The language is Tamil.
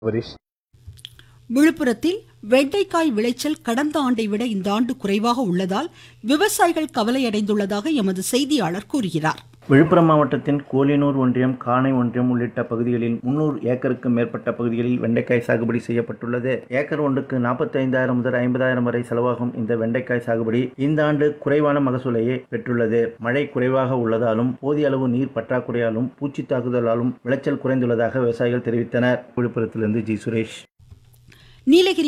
ஹரிஷ் விழுப்புரத்தில் வெண்டைக்காய் விளைச்சல் கடந்த ஆண்டை விட இந்த ஆண்டு குறைவாக உள்ளதால் விவசாயிகள் கவலையடைந்துள்ளதாக எமது செய்தியாளர் கூறுகிறார் விழுப்புரம் மாவட்டத்தின் கோலியனூர் ஒன்றியம் காணை ஒன்றியம் உள்ளிட்ட பகுதிகளில் முன்னூறு ஏக்கருக்கும் மேற்பட்ட பகுதிகளில் வெண்டைக்காய் சாகுபடி செய்யப்பட்டுள்ளது ஏக்கர் ஒன்றுக்கு நாற்பத்தைந்தாயிரம் முதல் ஐம்பதாயிரம் வரை செலவாகும் இந்த வெண்டைக்காய் சாகுபடி இந்த ஆண்டு குறைவான மகசூலையே பெற்றுள்ளது மழை குறைவாக உள்ளதாலும் போதிய அளவு நீர் பற்றாக்குறையாலும் பூச்சி தாக்குதலாலும் விளைச்சல் குறைந்துள்ளதாக விவசாயிகள் தெரிவித்தனர் விழுப்புரத்திலிருந்து ஜி சுரேஷ் நீலகிரி